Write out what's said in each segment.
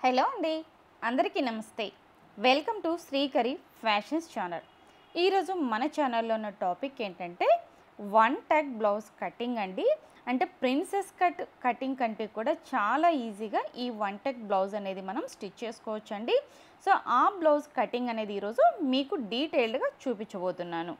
hello అండి అందరికీ నమస్తే welcome to Srikari fashions channel ఈరోజు మన ఛానల్లో ఉన్న టాపిక్ ఏంటంటే వన్ టక్ బ్లౌజ్ కటింగ్ అండి అంటే ప్రిన్సెస్ కట్ కటింగ్ కంటే కూడా చాలా ఈజీగా ఈ వన్ టక్ బ్లౌజ్ అనేది మనం స్టిచ్ చేసుకోవచ్చు అండి సో ఆ బ్లౌజ్ కటింగ్ అనేది ఈరోజు మీకు డీటెయిల్డ్గా చూపించబోతున్నాను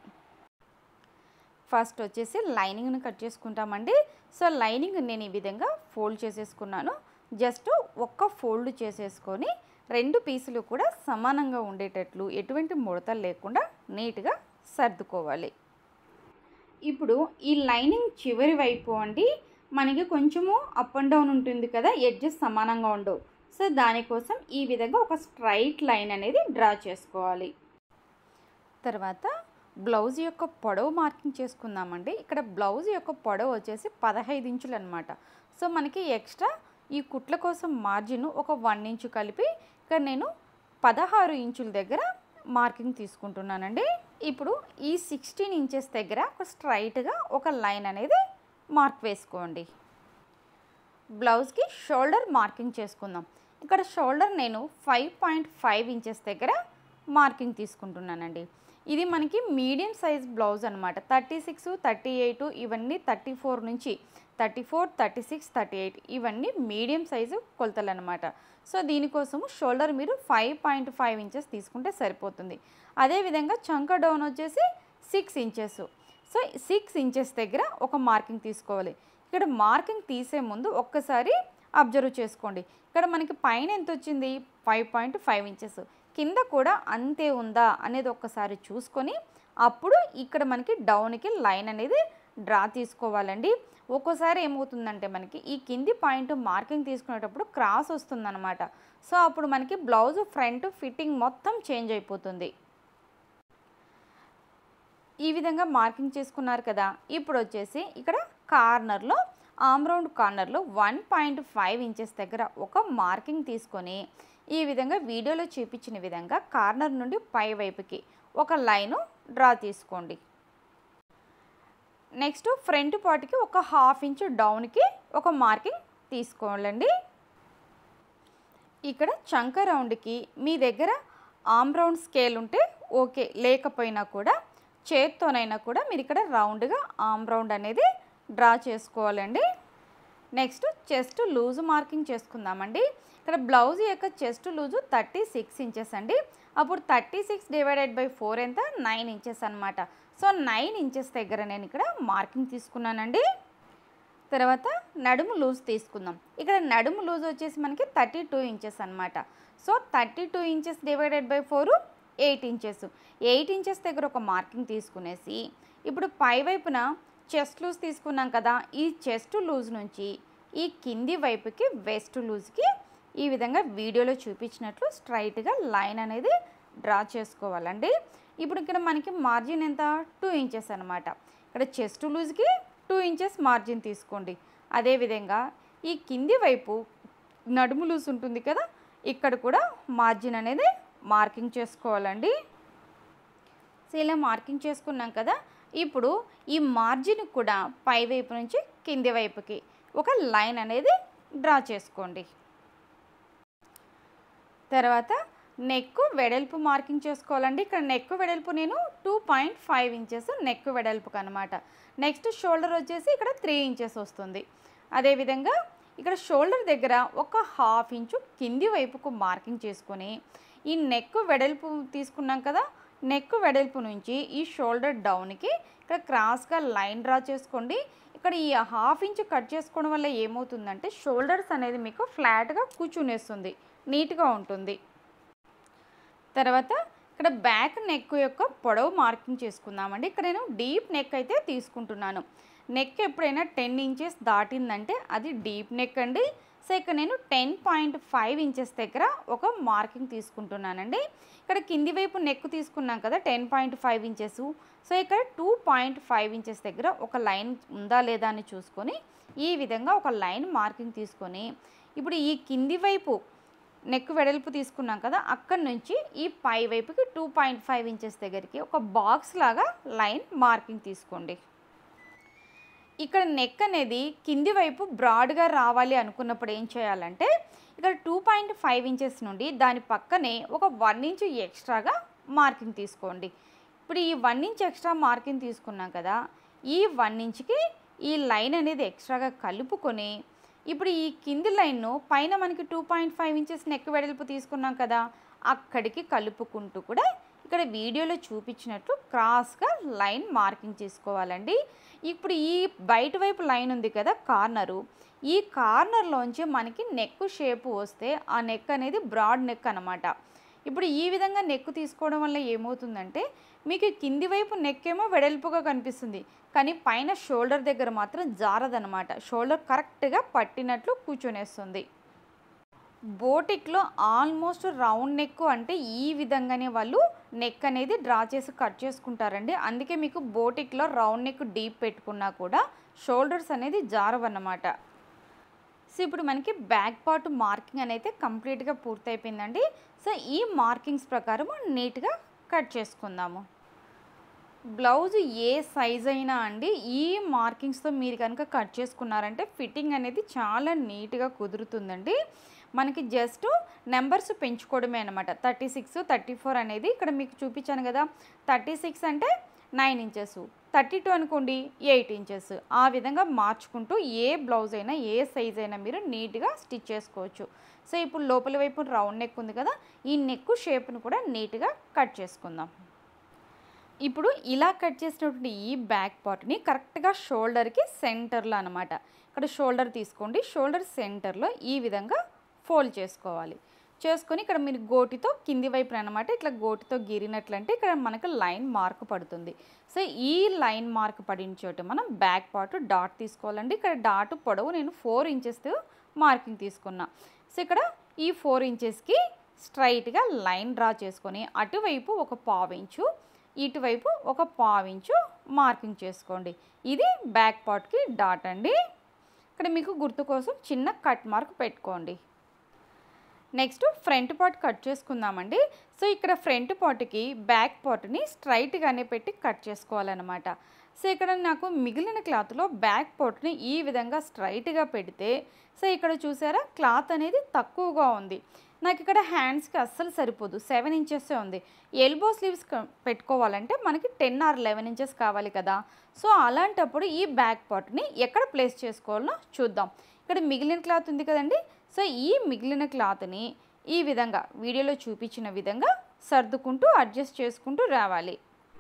ఫస్ట్ వచ్చేసి లైనింగ్ని కట్ చేసుకుంటామండి సో లైనింగ్ నేను ఈ విధంగా ఫోల్డ్ చేసేసుకున్నాను జస్ట్ ఒక్క ఫోల్డ్ చేసేసుకొని రెండు పీసులు కూడా సమానంగా ఉండేటట్లు ఎటువంటి ముడతలు లేకుండా నీట్గా సర్దుకోవాలి ఇప్పుడు ఈ లైనింగ్ చివరి వైపు అండి మనకి కొంచెము అప్ అండ్ డౌన్ ఉంటుంది కదా ఎడ్జెస్ సమానంగా ఉండవు సో దానికోసం ఈ విధంగా ఒక స్ట్రైట్ లైన్ అనేది డ్రా చేసుకోవాలి తర్వాత బ్లౌజ్ యొక్క పొడవు మార్కింగ్ చేసుకుందామండి ఇక్కడ బ్లౌజ్ యొక్క పొడవు వచ్చేసి పదహైదు ఇంచులు అనమాట సో మనకి ఎక్స్ట్రా ఈ కుట్ల కోసం మార్జిన్ ఒక వన్ ఇంచు కలిపి ఇక్కడ నేను పదహారు ఇంచుల దగ్గర మార్కింగ్ తీసుకుంటున్నానండి ఇప్పుడు ఈ సిక్స్టీన్ ఇంచెస్ దగ్గర ఒక స్ట్రైట్గా ఒక లైన్ అనేది మార్క్ వేసుకోండి బ్లౌజ్కి షోల్డర్ మార్కింగ్ చేసుకుందాం ఇక్కడ షోల్డర్ నేను ఫైవ్ పాయింట్ ఫైవ్ ఇంచెస్ దగ్గర మార్కింగ్ తీసుకుంటున్నానండి ఇది మనకి మీడియం సైజ్ బ్లౌజ్ అనమాట థర్టీ సిక్స్ థర్టీ ఎయిట్ ఇవన్నీ థర్టీ ఫోర్ నుంచి thirty four thirty six thirty eight ఇవన్నీ మీడియం సైజు కొలతలు అనమాట సో దీనికోసము షోల్డర్ మీరు ఫైవ్ పాయింట్ ఫైవ్ ఇంచెస్ తీసుకుంటే సరిపోతుంది అదేవిధంగా చంక డౌన్ వచ్చేసి six inches so six inches దగ్గర ఒక మార్కింగ్ తీసుకోవాలి ఇక్కడ మార్కింగ్ తీసే ముందు ఒక్కసారి అబ్జర్వ్ చేసుకోండి ఇక్కడ మనకి పైన ఎంత వచ్చింది ఫైవ్ పాయింట్ ఫైవ్ ఇంచెస్ కింద కూడా అంతే ఉందా అనేది ఒక్కసారి చూసుకొని అప్పుడు ఇక్కడ మనకి డౌన్కి లైన్ అనేది డ్రా తీసుకోవాలండి ఒక్కోసారి ఏమవుతుందంటే మనకి ఈ కింది పాయింట్ మార్కింగ్ తీసుకునేటప్పుడు క్రాస్ వస్తుందన్నమాట సో అప్పుడు మనకి బ్లౌజ్ ఫ్రంట్ ఫిట్టింగ్ మొత్తం చేంజ్ అయిపోతుంది ఈ విధంగా మార్కింగ్ చేసుకున్నారు కదా ఇప్పుడు వచ్చేసి ఇక్కడ కార్నర్లో ఆమ్ రౌండ్ కార్నర్లో వన్ పాయింట్ ఫైవ్ ఇంచెస్ దగ్గర ఒక మార్కింగ్ తీసుకొని ఈ విధంగా వీడియోలో చూపించిన విధంగా కార్నర్ నుండి పై వైపుకి ఒక లైను డ్రా తీసుకోండి నెక్స్ట్ ఫ్రంట్ పార్ట్కి ఒక హాఫ్ ఇంచ్ డౌన్కి ఒక మార్కింగ్ తీసుకోవాలండి ఇక్కడ చంక రౌండ్కి మీ దగ్గర ఆమ్ రౌండ్ స్కేల్ ఉంటే ఓకే లేకపోయినా కూడా చేత్తోనైనా కూడా మీరు ఇక్కడ రౌండ్గా ఆమ్ రౌండ్ అనేది డ్రా చేసుకోవాలండి నెక్స్ట్ చెస్ట్ లూజ్ మార్కింగ్ చేసుకుందామండి ఇక్కడ బ్లౌజ్ యొక్క chest loose thirty six inches అండి అప్పుడు thirty six divided by four ఎంత నైన్ ఇంచెస్ అనమాట సో నైన్ ఇంచెస్ దగ్గర నేను ఇక్కడ మార్కింగ్ తీసుకున్నానండి తర్వాత నడుము లూజ్ తీసుకుందాం ఇక్కడ నడుము లూజ్ వచ్చేసి మనకి థర్టీ టూ ఇంచెస్ అనమాట so thirty two inches divided by four eight inches eight inches దగ్గర ఒక మార్కింగ్ తీసుకునేసి ఇప్పుడు పై వైపున చెస్ట్ లూజ్ తీసుకున్నాం కదా ఈ చెస్ట్ లూజ్ నుంచి ఈ కింది వైపుకి వెస్ట్ లూజ్కి ఈ విధంగా వీడియోలో చూపించినట్లు స్ట్రైట్గా లైన్ అనేది డ్రా చేసుకోవాలండి ఇప్పుడు ఇక్కడ మనకి మార్జిన్ ఎంత టూ ఇంచెస్ అనమాట ఇక్కడ చెస్ట్ లూజ్కి టూ ఇంచెస్ మార్జిన్ తీసుకోండి అదేవిధంగా ఈ కింది వైపు నడుము లూజ్ ఉంటుంది కదా ఇక్కడ కూడా మార్జిన్ అనేది మార్కింగ్ చేసుకోవాలండి సో ఇలా మార్కింగ్ చేసుకున్నాం కదా ఇప్పుడు ఈ మార్జిన్ కూడా పై వైపు నుంచి కింది వైపుకి ఒక లైన్ అనేది డ్రా చేసుకోండి తర్వాత నెక్ వెడల్పు మార్కింగ్ చేసుకోవాలండి ఇక్కడ నెక్ వెడల్పు నేను two point five inches neck వెడల్పుకి అనమాట నెక్స్ట్ షోల్డర్ వచ్చేసి ఇక్కడ త్రీ ఇంచెస్ వస్తుంది అదేవిధంగా ఇక్కడ షోల్డర్ దగ్గర ఒక హాఫ్ ఇంచు కింది వైపుకు మార్కింగ్ చేసుకొని ఈ నెక్ వెడల్పు తీసుకున్నాం కదా నెక్ వెడల్పు నుంచి ఈ షోల్డర్ డౌన్కి ఇక్కడ క్రాస్గా లైన్ డ్రా చేసుకోండి ఇక్కడ ఈ హాఫ్ ఇంచ్ కట్ చేసుకోవడం వల్ల ఏమవుతుందంటే షోల్డర్స్ అనేది మీకు ఫ్లాట్గా కూర్చునేస్తుంది నీట్గా ఉంటుంది తర్వాత ఇక్కడ బ్యాక్ నెక్ యొక్క పొడవు మార్కింగ్ చేసుకుందామండి ఇక్కడ నేను డీప్ నెక్ అయితే తీసుకుంటున్నాను నెక్ ఎప్పుడైనా టెన్ ఇంచెస్ దాటిందంటే అది డీప్ నెక్ అండి సో ఇక్కడ నేను టెన్ పాయింట్ ఫైవ్ ఇంచెస్ దగ్గర ఒక మార్కింగ్ తీసుకుంటున్నానండి ఇక్కడ కింది వైపు నెక్ తీసుకున్నాం కదా ten point five inches so ఇక్కడ టూ పాయింట్ ఫైవ్ ఇంచెస్ దగ్గర ఒక లైన్ ఉందా లేదా అని చూసుకొని ఈ విధంగా ఒక లైన్ మార్కింగ్ తీసుకొని ఇప్పుడు ఈ కింది వైపు నెక్ వెడల్పు తీసుకున్నాం కదా అక్కడి నుంచి ఈ పై వైపుకి టూ పాయింట్ ఫైవ్ ఇంచెస్ దగ్గరికి ఒక బాక్స్ లాగా లైన్ మార్కింగ్ తీసుకోండి ఇక్కడ నెక్ అనేది కింది వైపు బ్రాడ్గా రావాలి అనుకున్నప్పుడు ఏం చేయాలంటే ఇక్కడ టూ పాయింట్ ఫైవ్ ఇంచెస్ నుండి దాని పక్కనే ఒక వన్ ఇంచ్ ఎక్స్ట్రాగా మార్కింగ్ తీసుకోండి ఇప్పుడు ఈ వన్ ఇంచ్ ఎక్స్ట్రా మార్కింగ్ తీసుకున్నాం కదా ఈ వన్ ఇంచ్కి ఈ లైన్ అనేది ఎక్స్ట్రాగా కలుపుకొని ఇప్పుడు ఈ కింది లైన్ను పైన మనకి two point five inches neck వెడల్పు తీసుకున్నాం కదా అక్కడికి కలుపుకుంటూ కూడా ఇక్కడ వీడియోలో చూపించినట్లు క్రాస్గా లైన్ మార్కింగ్ చేసుకోవాలండి ఇప్పుడు ఈ బయట వైపు లైన్ ఉంది కదా కార్నరు ఈ కార్నర్లోంచి మనకి నెక్ షేప్ వస్తే ఆ నెక్ అనేది బ్రాడ్ నెక్ అనమాట ఇప్పుడు ఈ విధంగా నెక్ తీసుకోవడం వల్ల ఏమవుతుందంటే మీకు కింది వైపు నెక్ ఏమో వెడల్పుగా కనిపిస్తుంది కానీ పైన షోల్డర్ దగ్గర మాత్రం జారదనమాట షోల్డర్ కరెక్ట్గా పట్టినట్లు కూర్చొనేస్తుంది బోటిక్లో ఆల్మోస్ట్ రౌండ్ నెక్ అంటే ఈ విధంగానే వాళ్ళు నెక్ అనేది డ్రా చేసి కట్ చేసుకుంటారండి అందుకే మీకు బోటిక్లో రౌండ్ నెక్ డీప్ పెట్టుకున్నా కూడా షోల్డర్స్ అనేది జారవన్నమాట సో ఇప్పుడు మనకి బ్యాక్ పార్ట్ మార్కింగ్ అనేది కంప్లీట్గా పూర్తయిపోయిందండి సో ఈ మార్కింగ్స్ ప్రకారం నీట్గా కట్ చేసుకుందాము బ్లౌజ్ ఏ సైజ్ అయినా అండి ఈ మార్కింగ్స్తో మీరు కనుక కట్ చేసుకున్నారంటే ఫిట్టింగ్ అనేది చాలా నీట్గా కుదురుతుందండి మనకి జస్ట్ నెంబర్స్ పెంచుకోవడమే అనమాట థర్టీ సిక్స్ థర్టీ ఫోర్ అనేది ఇక్కడ మీకు చూపించాను కదా థర్టీ సిక్స్ అంటే నైన్ ఇంచెస్ థర్టీ టూ అనుకోండి ఎయిట్ ఇంచెస్ ఆ విధంగా మార్చుకుంటూ ఏ బ్లౌజ్ అయినా ఏ సైజ్ అయినా మీరు నీట్గా స్టిచ్ చేసుకోవచ్చు సో ఇప్పుడు లోపల వైపు రౌండ్ నెక్ ఉంది కదా ఈ నెక్ షేప్ను కూడా నీట్గా కట్ చేసుకుందాం ఇప్పుడు ఇలా కట్ చేసినటువంటి ఈ బ్యాక్ పార్ట్ని కరెక్ట్గా షోల్డర్కి సెంటర్లో అనమాట ఇక్కడ షోల్డర్ తీసుకోండి షోల్డర్ సెంటర్లో ఈ విధంగా ఫోల్డ్ చేసుకోవాలి చేసుకొని ఇక్కడ మీరు గోటితో కింది వైపున అనమాట ఇట్లా గోటితో గీరినట్లంటే ఇక్కడ మనకు లైన్ మార్క్ పడుతుంది సో ఈ లైన్ మార్క్ పడిన చోట మనం బ్యాక్ పార్ట్ డాట్ తీసుకోవాలండి ఇక్కడ డాట్ పొడవు నేను ఫోర్ ఇంచెస్ మార్కింగ్ తీసుకున్నా సో ఇక్కడ ఈ ఫోర్ ఇంచెస్కి స్ట్రైట్గా లైన్ డ్రా చేసుకొని అటువైపు ఒక పావించు ఇటువైపు ఒక పావించు మార్కింగ్ చేసుకోండి ఇది బ్యాక్ పార్ట్కి డాట్ అండి ఇక్కడ మీకు గుర్తు కోసం చిన్న కట్ మార్క్ పెట్టుకోండి నెక్స్ట్ ఫ్రంట్ పార్ట్ కట్ చేసుకుందామండి సో ఇక్కడ ఫ్రంట్ పార్ట్కి బ్యాక్ పార్ట్ని స్ట్రైట్గానే పెట్టి కట్ చేసుకోవాలన్నమాట సో ఇక్కడ నాకు మిగిలిన క్లాత్లో బ్యాక్ పార్ట్ని ఈ విధంగా స్ట్రైట్గా పెడితే సో ఇక్కడ చూసారా క్లాత్ అనేది తక్కువగా ఉంది నాకు ఇక్కడ హ్యాండ్స్కి అస్సలు సరిపోదు సెవెన్ ఇంచెస్ ఉంది ఎల్బో స్లీవ్స్ పెట్టుకోవాలంటే మనకి టెన్ ఆర్ లెవెన్ ఇంచెస్ కావాలి కదా సో అలాంటప్పుడు ఈ బ్యాక్ పార్ట్ని ఎక్కడ ప్లేస్ చేసుకోవాలో చూద్దాం ఇక్కడ మిగిలిన క్లాత్ ఉంది కదండి సో ఈ మిగిలిన క్లాత్ని ఈ విధంగా వీడియోలో చూపించిన విధంగా సర్దుకుంటూ అడ్జస్ట్ చేసుకుంటూ రావాలి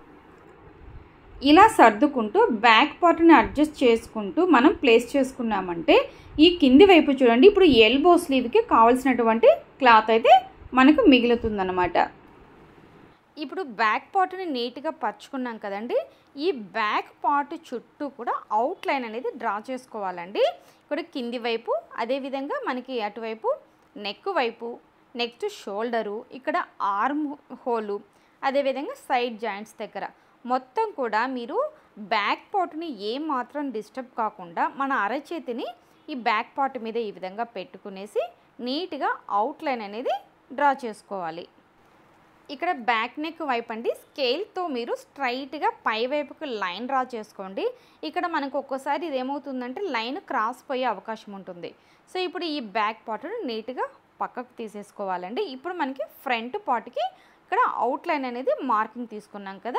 ఇలా సర్దుకుంటూ బ్యాక్ పార్ట్ని అడ్జస్ట్ చేసుకుంటూ మనం ప్లేస్ చేసుకున్నామంటే ఈ కింది వైపు చూడండి ఇప్పుడు ఎల్బో స్లీవ్కి కావాల్సినటువంటి క్లాత్ అయితే మనకు మిగులుతుందన్నమాట ఇప్పుడు బ్యాక్ పార్ట్ని నీట్గా పరుచుకున్నాం కదండి ఈ బ్యాక్ పార్ట్ చుట్టూ కూడా అవుట్ లైన్ అనేది డ్రా చేసుకోవాలండి ఇక్కడ కింది వైపు అదేవిధంగా మనకి అటువైపు నెక్ వైపు నెక్స్ట్ షోల్డరు ఇక్కడ ఆర్మ్ హోలు అదేవిధంగా సైడ్ జాయింట్స్ దగ్గర మొత్తం కూడా మీరు బ్యాక్ పార్ట్ని ఏ మాత్రం డిస్టర్బ్ కాకుండా మన అరచేతిని ఈ బ్యాక్ పార్ట్ మీద ఈ విధంగా పెట్టుకునేసి నీట్గా అవుట్ లైన్ అనేది డ్రా చేసుకోవాలి ఇక్కడ బ్యాక్ నెక్ వైపు అండి స్కేల్తో మీరు స్ట్రైట్గా పై వైపుకి లైన్ డ్రా చేసుకోండి ఇక్కడ మనకు ఒక్కోసారి ఇది ఏమవుతుందంటే లైన్ క్రాస్ పోయే అవకాశం ఉంటుంది సో ఇప్పుడు ఈ బ్యాక్ పార్ట్ నీట్గా పక్కకు తీసేసుకోవాలండి ఇప్పుడు మనకి ఫ్రంట్ పార్ట్కి ఇక్కడ అవుట్ లైన్ అనేది మార్కింగ్ తీసుకున్నాం కదా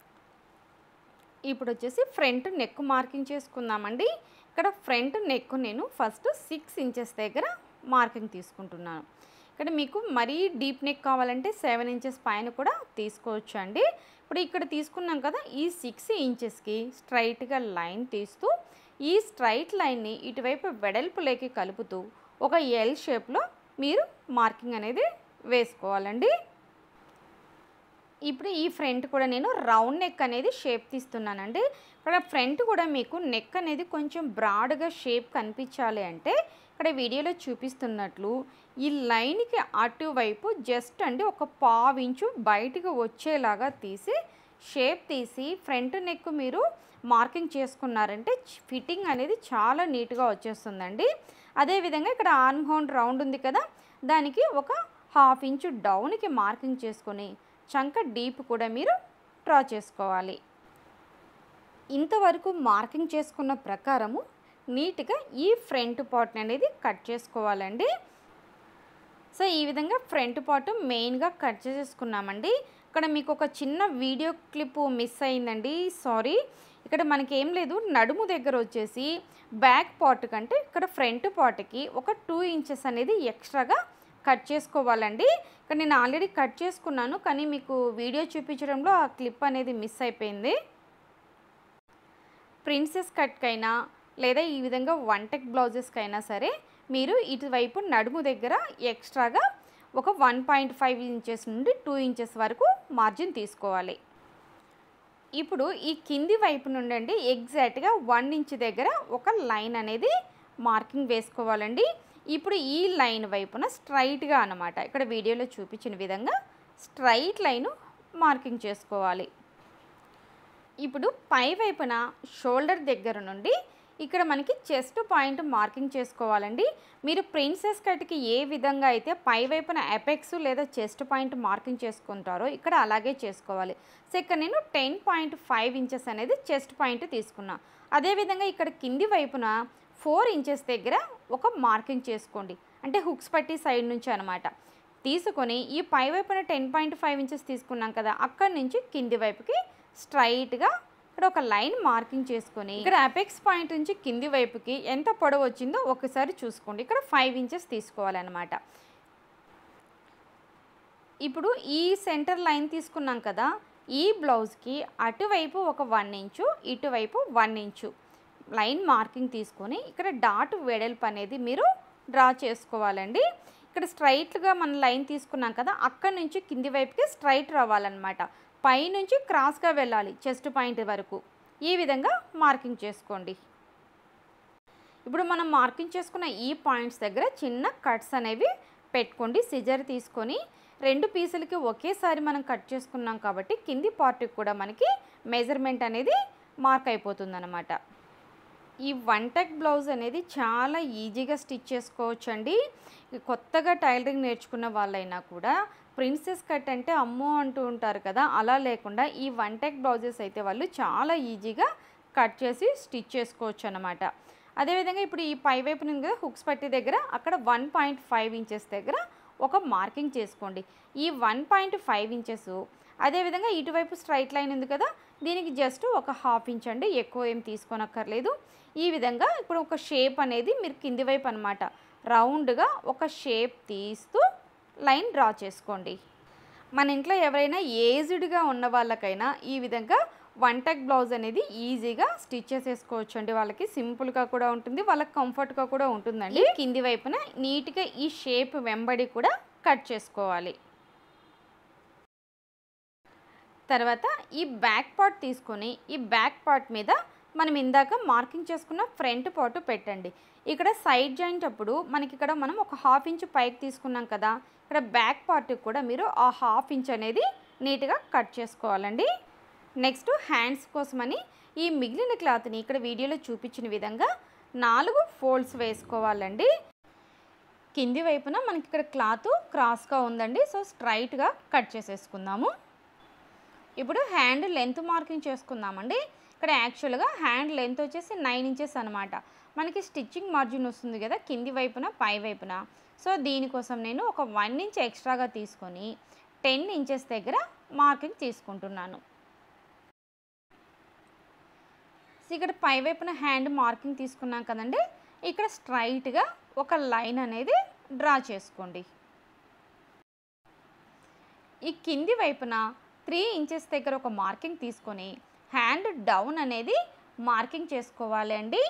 ఇప్పుడు వచ్చేసి ఫ్రంట్ నెక్ మార్కింగ్ చేసుకుందామండి ఇక్కడ ఫ్రంట్ నెక్ నేను ఫస్ట్ సిక్స్ ఇంచెస్ దగ్గర మార్కింగ్ తీసుకుంటున్నాను ఇక్కడ మీకు మరీ డీప్ నెక్ కావాలంటే సెవెన్ ఇంచెస్ పైన కూడా తీసుకోవచ్చు అండి ఇప్పుడు ఇక్కడ తీసుకున్నాం కదా ఈ సిక్స్ ఇంచెస్కి స్ట్రైట్గా లైన్ తీస్తూ ఈ స్ట్రైట్ లైన్ని ఇటువైపు వెడల్పులోకి కలుపుతూ ఒక ఎల్ షేప్లో మీరు మార్కింగ్ అనేది వేసుకోవాలండి ఇప్పుడు ఈ ఫ్రంట్ కూడా నేను రౌండ్ నెక్ అనేది షేప్ తీస్తున్నానండి ఇక్కడ ఫ్రంట్ కూడా మీకు నెక్ అనేది కొంచెం బ్రాడ్గా షేప్ కనిపించాలి అంటే ఇక్కడ వీడియోలో చూపిస్తున్నట్లు ఈ లైన్కి అటువైపు జస్ట్ అండి ఒక పావించు బయటకు వచ్చేలాగా తీసి షేప్ తీసి ఫ్రంట్ నెక్ మీరు మార్కింగ్ చేసుకున్నారంటే ఫిట్టింగ్ అనేది చాలా నీట్గా వచ్చేస్తుందండి అదేవిధంగా ఇక్కడ ఆర్మ్ హోన్ రౌండ్ ఉంది కదా దానికి ఒక హాఫ్ ఇంచు డౌన్కి మార్కింగ్ చేసుకొని చంక డీప్ కూడా మీరు డ్రా చేసుకోవాలి ఇంతవరకు మార్కింగ్ చేసుకున్న ప్రకారము నీట్గా ఈ ఫ్రంట్ పార్ట్ అనేది కట్ చేసుకోవాలండి సో ఈ విధంగా ఫ్రంట్ పార్ట్ మెయిన్గా కట్ చేసేసుకున్నామండి ఇక్కడ మీకు ఒక చిన్న వీడియో క్లిప్ మిస్ అయిందండి సారీ ఇక్కడ మనకి ఏం లేదు నడుము దగ్గర వచ్చేసి బ్యాక్ పార్ట్ కంటే ఇక్కడ ఫ్రంట్ పార్ట్కి ఒక టూ ఇంచెస్ అనేది ఎక్స్ట్రాగా కట్ చేసుకోవాలండి ఇక్కడ నేను ఆల్రెడీ కట్ చేసుకున్నాను కానీ మీకు వీడియో చూపించడంలో ఆ క్లిప్ అనేది మిస్ అయిపోయింది ప్రిన్సెస్ కట్కైనా లేదా ఈ విధంగా వన్ టెక్ బ్లౌజెస్కైనా సరే మీరు ఇటువైపు నడుము దగ్గర ఎక్స్ట్రాగా ఒక వన్ పాయింట్ ఫైవ్ ఇంచెస్ నుండి టూ ఇంచెస్ వరకు మార్జిన్ తీసుకోవాలి ఇప్పుడు ఈ కింది వైపు నుండి అండి ఎగ్జాక్ట్గా వన్ ఇంచ్ దగ్గర ఒక లైన్ అనేది మార్కింగ్ వేసుకోవాలండి ఇప్పుడు ఈ లైన్ వైపున స్ట్రైట్గా అనమాట ఇక్కడ వీడియోలో చూపించిన విధంగా స్ట్రైట్ లైను మార్కింగ్ చేసుకోవాలి ఇప్పుడు పై వైపున షోల్డర్ దగ్గర నుండి ఇక్కడ మనకి చెస్ట్ పాయింట్ మార్కింగ్ చేసుకోవాలండి మీరు ప్రిన్సెస్ కట్కి ఏ విధంగా అయితే పై వైపున ఎపెక్స్ లేదా చెస్ట్ పాయింట్ మార్కింగ్ చేసుకుంటారో ఇక్కడ అలాగే చేసుకోవాలి సో ఇక్కడ నేను టెన్ పాయింట్ ఫైవ్ ఇంచెస్ అనేది చెస్ట్ పాయింట్ తీసుకున్నా అదేవిధంగా ఇక్కడ కింది వైపున ఫోర్ ఇంచెస్ దగ్గర ఒక మార్కింగ్ చేసుకోండి అంటే హుక్స్ పట్టి సైడ్ నుంచి అనమాట తీసుకొని ఈ పై వైపున టెన్ పాయింట్ ఫైవ్ ఇంచెస్ తీసుకున్నాం కదా అక్కడి నుంచి కింది వైపుకి స్ట్రైట్గా ఇక్కడ ఒక లైన్ మార్కింగ్ చేసుకొని ఇక్కడ అపెక్స్ పాయింట్ నుంచి కింది వైపుకి ఎంత పొడవు వచ్చిందో ఒకసారి చూసుకోండి ఇక్కడ ఫైవ్ ఇంచెస్ తీసుకోవాలన్నమాట ఇప్పుడు ఈ సెంటర్ లైన్ తీసుకున్నాం కదా ఈ బ్లౌజ్కి అటువైపు ఒక వన్ ఇంచు ఇటువైపు వన్ ఇంచు లైన్ మార్కింగ్ తీసుకొని ఇక్కడ డాట్ వెడల్పు అనేది మీరు డ్రా చేసుకోవాలండి ఇక్కడ స్ట్రైట్గా మన లైన్ తీసుకున్నాం కదా అక్కడి నుంచి కింది వైపుకి స్ట్రైట్ రావాలన్నమాట పైనుంచి క్రాస్గా వెళ్ళాలి చెస్ట్ పాయింట్ వరకు ఈ విధంగా మార్కింగ్ చేసుకోండి ఇప్పుడు మనం మార్కింగ్ చేసుకున్న ఈ పాయింట్స్ దగ్గర చిన్న కట్స్ అనేవి పెట్టుకోండి సిజర్ తీసుకొని రెండు పీసులకి ఒకేసారి మనం కట్ చేసుకున్నాం కాబట్టి కింది పార్ట్కి కూడా మనకి మెజర్మెంట్ అనేది మార్క్ అయిపోతుంది ఈ వన్ టెక్ బ్లౌజ్ అనేది చాలా ఈజీగా స్టిచ్ చేసుకోవచ్చు అండి కొత్తగా టైలరింగ్ నేర్చుకున్న వాళ్ళైనా కూడా ప్రిన్సెస్ కట్ అంటే అమ్మో అంటూ ఉంటారు కదా అలా లేకుండా ఈ వన్ టెక్ బ్లౌజెస్ అయితే వాళ్ళు చాలా ఈజీగా కట్ చేసి స్టిచ్ చేసుకోవచ్చు అనమాట అదేవిధంగా ఇప్పుడు ఈ పై వైపు ఉంది కదా హుక్స్ పట్టి దగ్గర అక్కడ వన్ పాయింట్ ఫైవ్ ఇంచెస్ దగ్గర ఒక మార్కింగ్ చేసుకోండి ఈ వన్ పాయింట్ ఫైవ్ ఇంచెస్ అదేవిధంగా ఇటువైపు స్ట్రైట్ లైన్ ఉంది కదా దీనికి జస్ట్ ఒక హాఫ్ ఇంచ్ అండి ఎక్కువ ఏం తీసుకోనక్కర్లేదు ఈ విధంగా ఇప్పుడు ఒక షేప్ అనేది మీరు కింది వైపు అనమాట రౌండ్గా ఒక షేప్ తీస్తూ లైన్ డ్రా చేసుకోండి మన ఇంట్లో ఎవరైనా ఏజ్డ్గా ఉన్న వాళ్ళకైనా ఈ విధంగా వన్ టెక్ బ్లౌజ్ అనేది ఈజీగా స్టిచ్ చేసేసుకోవచ్చు అండి వాళ్ళకి సింపుల్గా కూడా ఉంటుంది వాళ్ళకి కంఫర్ట్గా కూడా ఉంటుందండి కింది వైపున నీట్గా ఈ షేప్ వెంబడి కూడా కట్ చేసుకోవాలి తర్వాత ఈ బ్యాక్ పార్ట్ తీసుకొని ఈ బ్యాక్ పార్ట్ మీద మనం ఇందాక మార్కింగ్ చేసుకున్న ఫ్రంట్ పార్ట్ పెట్టండి ఇక్కడ సైడ్ జాయింట్ అప్పుడు మనకి ఇక్కడ మనం ఒక హాఫ్ ఇంచ్ పైకి తీసుకున్నాం కదా ఇక్కడ బ్యాక్ పార్ట్ కూడా మీరు ఆ హాఫ్ ఇంచ్ అనేది నీట్గా కట్ చేసుకోవాలండి నెక్స్ట్ హ్యాండ్స్ కోసమని ఈ మిగిలిన క్లాత్ని ఇక్కడ వీడియోలో చూపించిన విధంగా నాలుగు ఫోల్డ్స్ వేసుకోవాలండి కింది వైపున మనకి ఇక్కడ క్లాత్ క్రాస్గా ఉందండి సో స్ట్రైట్గా కట్ చేసేసుకుందాము ఇప్పుడు హ్యాండ్ లెంత్ మార్కింగ్ చేసుకుందామండి ఇక్కడ యాక్చువల్గా హ్యాండ్ లెంత్ వచ్చేసి నైన్ ఇంచెస్ అనమాట మనకి స్టిచ్చింగ్ మార్జిన్ వస్తుంది కదా కింది వైపున పై వైపున సో దీనికోసం నేను ఒక వన్ ఇంచ్ ఎక్స్ట్రాగా తీసుకొని టెన్ ఇంచెస్ దగ్గర మార్కింగ్ తీసుకుంటున్నాను సో ఇక్కడ పై వైపున హ్యాండ్ మార్కింగ్ తీసుకున్నాం కదండి ఇక్కడ స్ట్రైట్గా ఒక లైన్ అనేది డ్రా చేసుకోండి ఈ కింది వైపున త్రీ ఇంచెస్ దగ్గర ఒక మార్కింగ్ తీసుకొని హ్యాండ్ డౌన్ అనేది మార్కింగ్ చేసుకోవాలి అండి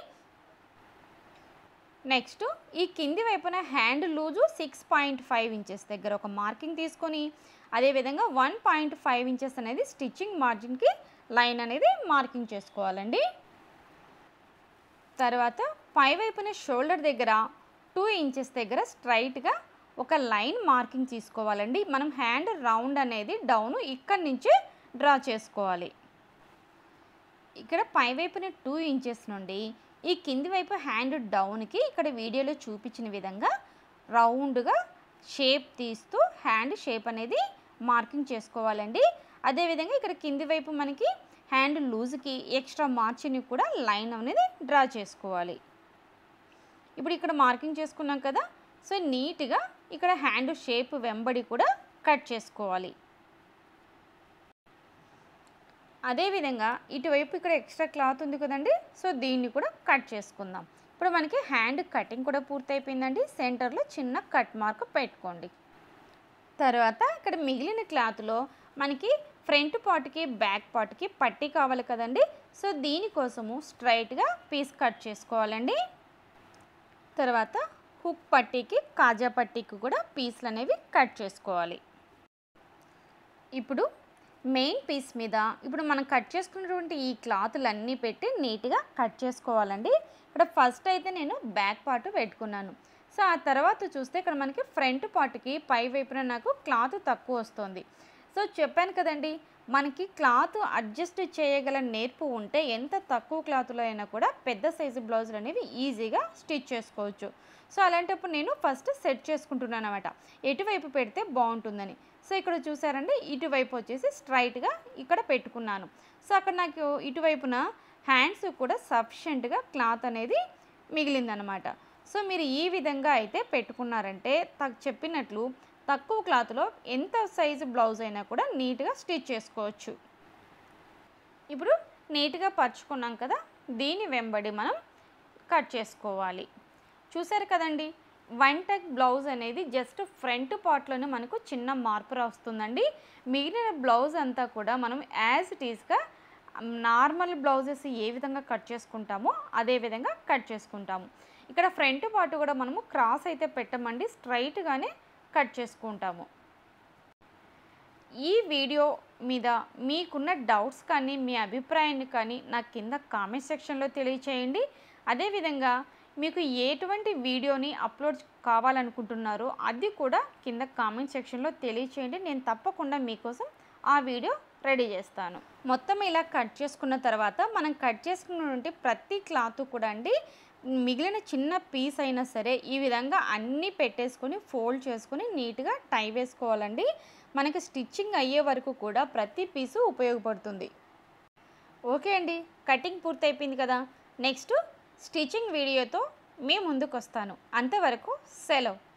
నెక్స్ట్ ఈ కింది వైపున hand loose six point five inches దగ్గర ఒక మార్కింగ్ తీసుకొని అదేవిధంగా వన్ పాయింట్ ఫైవ్ ఇంచెస్ అనేది స్టిచ్చింగ్ మార్జిన్కి లైన్ అనేది మార్కింగ్ చేసుకోవాలండి తర్వాత పై వైపున షోల్డర్ దగ్గర టూ ఇంచెస్ దగ్గర స్ట్రైట్గా ఒక లైన్ మార్కింగ్ తీసుకోవాలండి మనం హ్యాండ్ రౌండ్ అనేది డౌన్ ఇక్కడి నుంచి డ్రా చేసుకోవాలి ఇక్కడ పై వైపున టూ ఇంచెస్ నుండి ఈ కింది వైపు హ్యాండ్ డౌన్కి ఇక్కడ వీడియోలో చూపించిన విధంగా రౌండ్గా షేప్ తీస్తూ హ్యాండ్ షేప్ అనేది మార్కింగ్ చేసుకోవాలండి అదేవిధంగా ఇక్కడ కింది వైపు మనకి హ్యాండ్ లూజ్కి ఎక్స్ట్రా మార్చిని కూడా లైన్ అనేది డ్రా చేసుకోవాలి ఇప్పుడు ఇక్కడ మార్కింగ్ చేసుకున్నాం కదా సో నీట్గా ఇక్కడ హ్యాండ్ షేప్ వెంబడి కూడా కట్ చేసుకోవాలి అదేవిధంగా ఇటువైపు ఇక్కడ ఎక్స్ట్రా క్లాత్ ఉంది కదండి సో దీన్ని కూడా కట్ చేసుకుందాం ఇప్పుడు మనకి హ్యాండ్ కటింగ్ కూడా పూర్తయిపోయిందండి సెంటర్లో చిన్న కట్ మార్క్ పెట్టుకోండి తర్వాత ఇక్కడ మిగిలిన క్లాత్లో మనకి ఫ్రంట్ పార్ట్కి బ్యాక్ పార్ట్కి పట్టీ కావాలి కదండి సో దీనికోసము స్ట్రైట్గా పీస్ కట్ చేసుకోవాలండి తర్వాత హుక్ పట్టీకి కాజా పట్టీకి కూడా పీస్లు అనేవి కట్ చేసుకోవాలి ఇప్పుడు మెయిన్ పీస్ మీద ఇప్పుడు మనం కట్ చేసుకున్నటువంటి ఈ క్లాతులన్నీ పెట్టి నీట్గా కట్ చేసుకోవాలండి ఇక్కడ ఫస్ట్ అయితే నేను బ్యాక్ పార్ట్ పెట్టుకున్నాను సో ఆ తర్వాత చూస్తే ఇక్కడ మనకి ఫ్రంట్ పార్ట్కి పై వైపున నాకు క్లాత్ తక్కువ వస్తుంది సో చెప్పాను కదండి మనకి క్లాత్ అడ్జస్ట్ చేయగల నేర్పు ఉంటే ఎంత తక్కువ క్లాత్లో అయినా కూడా పెద్ద సైజు బ్లౌజులు అనేవి ఈజీగా స్టిచ్ చేసుకోవచ్చు సో అలాంటప్పుడు నేను ఫస్ట్ సెట్ చేసుకుంటున్నాను అనమాట ఎటువైపు పెడితే బాగుంటుందని సో ఇక్కడ చూసారండి ఇటువైపు వచ్చేసి స్ట్రైట్గా ఇక్కడ పెట్టుకున్నాను సో అక్కడ నాకు ఇటువైపున హ్యాండ్స్ కూడా సఫిషియెంట్గా క్లాత్ అనేది మిగిలిందనమాట సో మీరు ఈ విధంగా అయితే పెట్టుకున్నారంటే తక్ చెప్పినట్లు తక్కువ క్లాత్లో ఎంత సైజు బ్లౌజ్ అయినా కూడా నీట్గా స్టిచ్ చేసుకోవచ్చు ఇప్పుడు నీట్గా పరుచుకున్నాం కదా దీని వెంబడి మనం కట్ చేసుకోవాలి చూసారు కదండి వన్ టెక్ బ్లౌజ్ అనేది జస్ట్ ఫ్రంట్ పార్ట్లోనే మనకు చిన్న మార్పు వస్తుందండి మిగిలిన బ్లౌజ్ అంతా కూడా మనం యాజ్ ఇట్ ఈస్గా నార్మల్ బ్లౌజెస్ ఏ విధంగా కట్ చేసుకుంటామో అదే విధంగా కట్ చేసుకుంటాము ఇక్కడ ఫ్రంట్ పార్ట్ కూడా మనము క్రాస్ అయితే పెట్టమండి స్ట్రైట్గానే కట్ చేసుకుంటాము ఈ వీడియో మీద మీకున్న డౌట్స్ కానీ మీ అభిప్రాయాన్ని కానీ నాకు కింద కామెంట్ సెక్షన్లో తెలియచేయండి అదేవిధంగా మీకు ఎటువంటి వీడియోని అప్లోడ్ కావాలనుకుంటున్నారో అది కూడా కింద కామెంట్ సెక్షన్లో తెలియచేయండి నేను తప్పకుండా మీకోసం ఆ వీడియో రెడీ చేస్తాను మొత్తం ఇలా కట్ చేసుకున్న తర్వాత మనం కట్ చేసుకున్నటువంటి ప్రతి క్లాత్ కూడా అండి మిగిలిన చిన్న పీస్ అయినా సరే ఈ విధంగా అన్నీ పెట్టేసుకొని ఫోల్డ్ చేసుకొని నీట్గా టై వేసుకోవాలండి మనకి స్టిచ్చింగ్ అయ్యే వరకు కూడా ప్రతి పీసు ఉపయోగపడుతుంది ఓకే అండి కటింగ్ పూర్తయిపోయింది కదా నెక్స్ట్ స్టిచ్చింగ్ వీడియోతో మీ ముందుకు వస్తాను అంతవరకు సెలవు